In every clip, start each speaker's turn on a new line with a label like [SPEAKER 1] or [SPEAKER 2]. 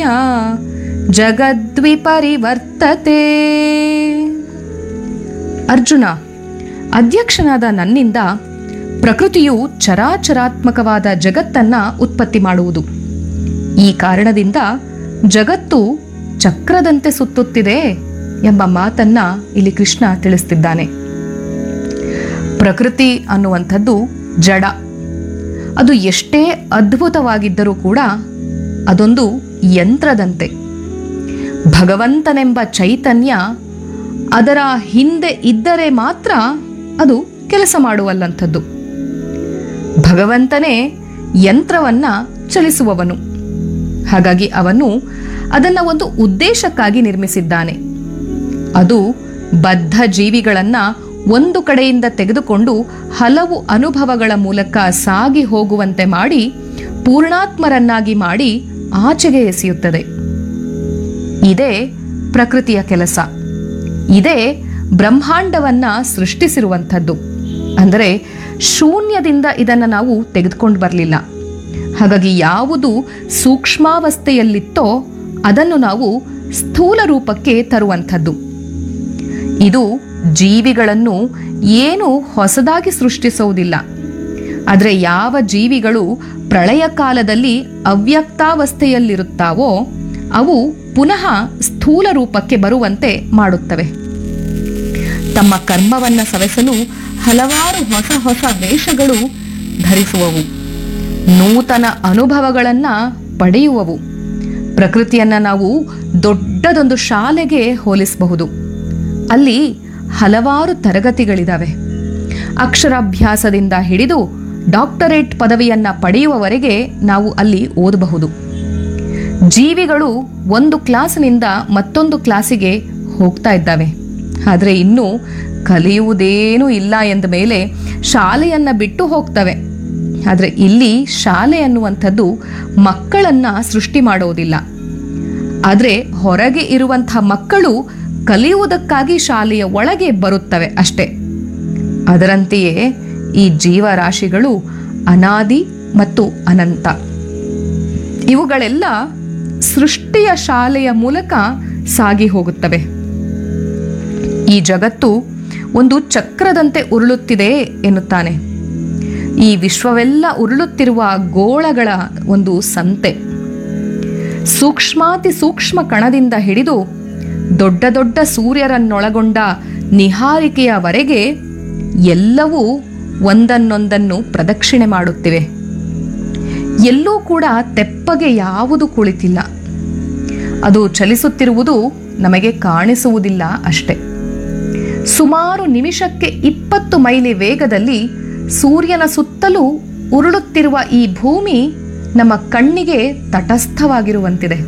[SPEAKER 1] ಜಗದ್ವಿಪರಿವರ್ತತೆ ಅರ್ಜುನ ಅಧ್ಯಕ್ಷನಾದ ನನ್ನಿಂದ ಪ್ರಕೃತಿಯು ಚರಾಚರಾತ್ಮಕವಾದ ಜಗತ್ತನ್ನ ಉತ್ಪತ್ತಿ ಮಾಡುವುದು ಈ ಕಾರಣದಿಂದ ಜಗತ್ತು ಚಕ್ರದಂತೆ ಸುತ್ತುತ್ತಿದೆ ಎಂಬ ಮಾತನ್ನ ಇಲ್ಲಿ ಕೃಷ್ಣ ತಿಳಿಸ್ತಿದ್ದಾನೆ ಪ್ರಕೃತಿ ಅನ್ನುವಂಥದ್ದು ಜಡ ಅದು ಎಷ್ಟೇ ಅದ್ಭುತವಾಗಿದ್ದರೂ ಕೂಡ ಅದೊಂದು ಯಂತ್ರದಂತೆ ಭಗವಂತನೆಂಬ ಚೈತನ್ಯ ಅದರ ಹಿಂದೆ ಇದ್ದರೆ ಮಾತ್ರ ಅದು ಕೆಲಸ ಮಾಡುವಲ್ಲಂಥದ್ದು ಭಗವಂತನೇ ಯಂತ್ರವನ್ನ ಚಲಿಸುವವನು ಹಾಗಾಗಿ ಅವನು ಅದನ್ನ ಒಂದು ಉದ್ದೇಶಕ್ಕಾಗಿ ನಿರ್ಮಿಸಿದ್ದಾನೆ ಅದು ಬದ್ಧ ಜೀವಿಗಳನ್ನ ಒಂದು ಕಡೆಯಿಂದ ತೆಗೆದುಕೊಂಡು ಹಲವು ಅನುಭವಗಳ ಮೂಲಕ ಸಾಗಿ ಹೋಗುವಂತೆ ಮಾಡಿ ಪೂರ್ಣಾತ್ಮರನ್ನಾಗಿ ಮಾಡಿ ಆಚೆಗೆ ಎಸೆಯುತ್ತದೆ ಇದೇ ಪ್ರಕೃತಿಯ ಕೆಲಸ ಇದೇ ಬ್ರಹ್ಮಾಂಡವನ್ನ ಸೃಷ್ಟಿಸಿರುವಂಥದ್ದು ಅಂದರೆ ಶೂನ್ಯದಿಂದ ಇದನ್ನು ನಾವು ತೆಗೆದುಕೊಂಡು ಬರಲಿಲ್ಲ ಹಾಗಾಗಿ ಯಾವುದು ಸೂಕ್ಷ್ಮಾವಸ್ಥೆಯಲ್ಲಿತ್ತೋ ಅದನ್ನು ನಾವು ಸ್ಥೂಲ ರೂಪಕ್ಕೆ ತರುವಂಥದ್ದು ಇದು ಜೀವಿಗಳನ್ನು ಏನು ಹೊಸದಾಗಿ ಸೃಷ್ಟಿಸುವುದಿಲ್ಲ ಆದರೆ ಯಾವ ಜೀವಿಗಳು ಪ್ರಳಯ ಕಾಲದಲ್ಲಿ ಅವ್ಯಕ್ತಾವಸ್ಥೆಯಲ್ಲಿರುತ್ತಾವೋ ಅವು ಪುನಃ ಸ್ಥೂಲ ರೂಪಕ್ಕೆ ಬರುವಂತೆ ಮಾಡುತ್ತವೆ ತಮ್ಮ ಕರ್ಮವನ್ನ ಸವೆಸಲು ಹಲವಾರು ಹೊಸ ಹೊಸ ವೇಷಗಳು ಧರಿಸುವವು ನೂತನ ಅನುಭವಗಳನ್ನ ಪಡೆಯುವವು ಪ್ರಕೃತಿಯನ್ನ ನಾವು ದೊಡ್ಡದೊಂದು ಶಾಲೆಗೆ ಹೋಲಿಸಬಹುದು ಅಲ್ಲಿ ಹಲವಾರು ತರಗತಿಗಳಿದಾವೆ ಅಕ್ಷರಾಭ್ಯಾಸದಿಂದ ಹಿಡಿದು ಡಾಕ್ಟರೇಟ್ ಪದವಿಯನ್ನ ಪಡೆಯುವವರೆಗೆ ನಾವು ಅಲ್ಲಿ ಓದಬಹುದು ಜೀವಿಗಳು ಒಂದು ಕ್ಲಾಸಿನಿಂದ ಮತ್ತೊಂದು ಕ್ಲಾಸಿಗೆ ಹೋಗ್ತಾ ಇದ್ದಾವೆ ಆದರೆ ಇನ್ನೂ ಕಲಿಯುವುದೇನೂ ಇಲ್ಲ ಎಂದ ಮೇಲೆ ಶಾಲೆಯನ್ನ ಬಿಟ್ಟು ಹೋಗ್ತವೆ ಆದರೆ ಇಲ್ಲಿ ಶಾಲೆ ಅನ್ನುವಂಥದ್ದು ಮಕ್ಕಳನ್ನ ಸೃಷ್ಟಿ ಮಾಡೋದಿಲ್ಲ ಆದರೆ ಹೊರಗೆ ಇರುವಂಥ ಮಕ್ಕಳು ಕಲಿಯುವುದಕ್ಕಾಗಿ ಶಾಲೆಯ ಒಳಗೆ ಬರುತ್ತವೆ ಅಷ್ಟೇ ಅದರಂತೆಯೇ ಈ ಜೀವರಾಶಿಗಳು ಅನಾದಿ ಮತ್ತು ಅನಂತ ಇವುಗಳೆಲ್ಲ ಸೃಷ್ಟಿಯ ಶಾಲೆಯ ಮೂಲಕ ಸಾಗಿ ಹೋಗುತ್ತವೆ ಈ ಜಗತ್ತು ಒಂದು ಚಕ್ರದಂತೆ ಉರುಳುತ್ತಿದೆ ಎನ್ನುತ್ತಾನೆ ಈ ವಿಶ್ವವೆಲ್ಲ ಉರುಳುತ್ತಿರುವ ಗೋಳಗಳ ಒಂದು ಸಂತೆ ಸೂಕ್ಷ್ಮಾತಿ ಸೂಕ್ಷ್ಮ ಕಣದಿಂದ ಹಿಡಿದು ದೊಡ್ಡ ದೊಡ್ಡ ಸೂರ್ಯರನ್ನೊಳಗೊಂಡ ನಿಹಾರಿಕೆಯವರೆಗೆ ಎಲ್ಲವೂ ಒಂದನ್ನೊಂದನ್ನು ಪ್ರದಕ್ಷಿಣೆ ಮಾಡುತ್ತಿವೆ ಎಲ್ಲೂ ಕೂಡ ತೆಪ್ಪಗೆ ಯಾವುದು ಕುಳಿತಿಲ್ಲ ಅದು ಚಲಿಸುತ್ತಿರುವುದು ನಮಗೆ ಕಾಣಿಸುವುದಿಲ್ಲ ಅಷ್ಟೆ ಸುಮಾರು ನಿಮಿಷಕ್ಕೆ ಇಪ್ಪತ್ತು ಮೈಲಿ ವೇಗದಲ್ಲಿ ಸೂರ್ಯನ ಸುತ್ತಲೂ ಉರುಳುತ್ತಿರುವ ಈ ಭೂಮಿ ನಮ್ಮ ಕಣ್ಣಿಗೆ ತಟಸ್ಥವಾಗಿರುವಂತಿದೆ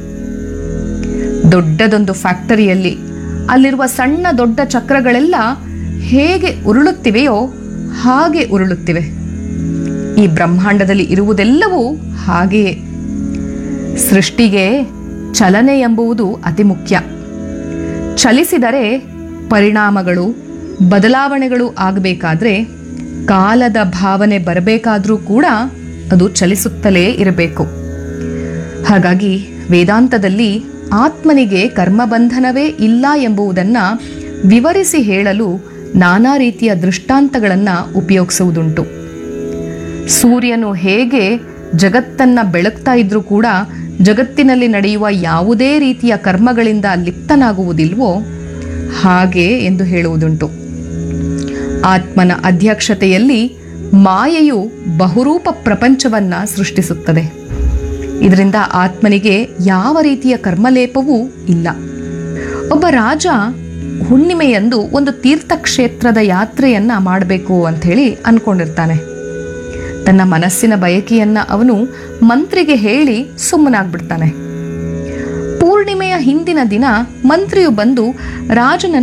[SPEAKER 1] ದೊಡ್ಡದೊಂದು ಫ್ಯಾಕ್ಟರಿಯಲ್ಲಿ ಅಲ್ಲಿರುವ ಸಣ್ಣ ದೊಡ್ಡ ಚಕ್ರಗಳೆಲ್ಲ ಹೇಗೆ ಉರುಳುತ್ತಿವೆಯೋ ಹಾಗೆ ಉರುಳುತ್ತಿವೆ ಈ ಬ್ರಹ್ಮಾಂಡದಲ್ಲಿ ಇರುವುದೆಲ್ಲವೂ ಹಾಗೆಯೇ ಸೃಷ್ಟಿಗೆ ಚಲನೆ ಎಂಬುವುದು ಅತಿ ಮುಖ್ಯ ಚಲಿಸಿದರೆ ಪರಿಣಾಮಗಳು ಬದಲಾವಣೆಗಳು ಆಗಬೇಕಾದ್ರೆ ಕಾಲದ ಭಾವನೆ ಬರಬೇಕಾದ್ರೂ ಕೂಡ ಅದು ಚಲಿಸುತ್ತಲೇ ಇರಬೇಕು ಹಾಗಾಗಿ ವೇದಾಂತದಲ್ಲಿ ಆತ್ಮನಿಗೆ ಕರ್ಮಬಂಧನವೇ ಇಲ್ಲ ಎಂಬುದನ್ನು ವಿವರಿಸಿ ಹೇಳಲು ನಾನಾ ರೀತಿಯ ದೃಷ್ಟಾಂತಗಳನ್ನು ಉಪಯೋಗಿಸುವುದುಂಟು ಸೂರ್ಯನು ಹೇಗೆ ಜಗತ್ತನ್ನ ಬೆಳಗ್ತಾ ಇದ್ರೂ ಕೂಡ ಜಗತ್ತಿನಲ್ಲಿ ನಡೆಯುವ ಯಾವುದೇ ರೀತಿಯ ಕರ್ಮಗಳಿಂದ ಲಿಪ್ತನಾಗುವುದಿಲ್ವೋ ಹಾಗೆ ಎಂದು ಹೇಳುವುದುಂಟು ಆತ್ಮನ ಅಧ್ಯಕ್ಷತೆಯಲ್ಲಿ ಮಾಯೆಯು ಬಹುರೂಪ ಪ್ರಪಂಚವನ್ನ ಸೃಷ್ಟಿಸುತ್ತದೆ ಇದರಿಂದ ಆತ್ಮನಿಗೆ ಯಾವ ರೀತಿಯ ಕರ್ಮಲೇಪವೂ ಇಲ್ಲ ಒಬ್ಬ ರಾಜ ಹುಣ್ಣಿಮೆಯಂದು ಒಂದು ತೀರ್ಥಕ್ಷೇತ್ರದ ಯಾತ್ರೆಯನ್ನ ಮಾಡಬೇಕು ಅಂಥೇಳಿ ಅನ್ಕೊಂಡಿರ್ತಾನೆ ತನ್ನ ಮನಸ್ಸಿನ ಬಯಕೆಯನ್ನ ಅವನು ಮಂತ್ರಿಗೆ ಹೇಳಿ ಸುಮ್ಮನಾಗ್ಬಿಡ್ತಾನೆ ಪೂರ್ಣಿಮೆಯ ಹಿಂದಿನ ದಿನ ಮಂತ್ರಿಯು ಬಂದು ರಾಜನನ್ನ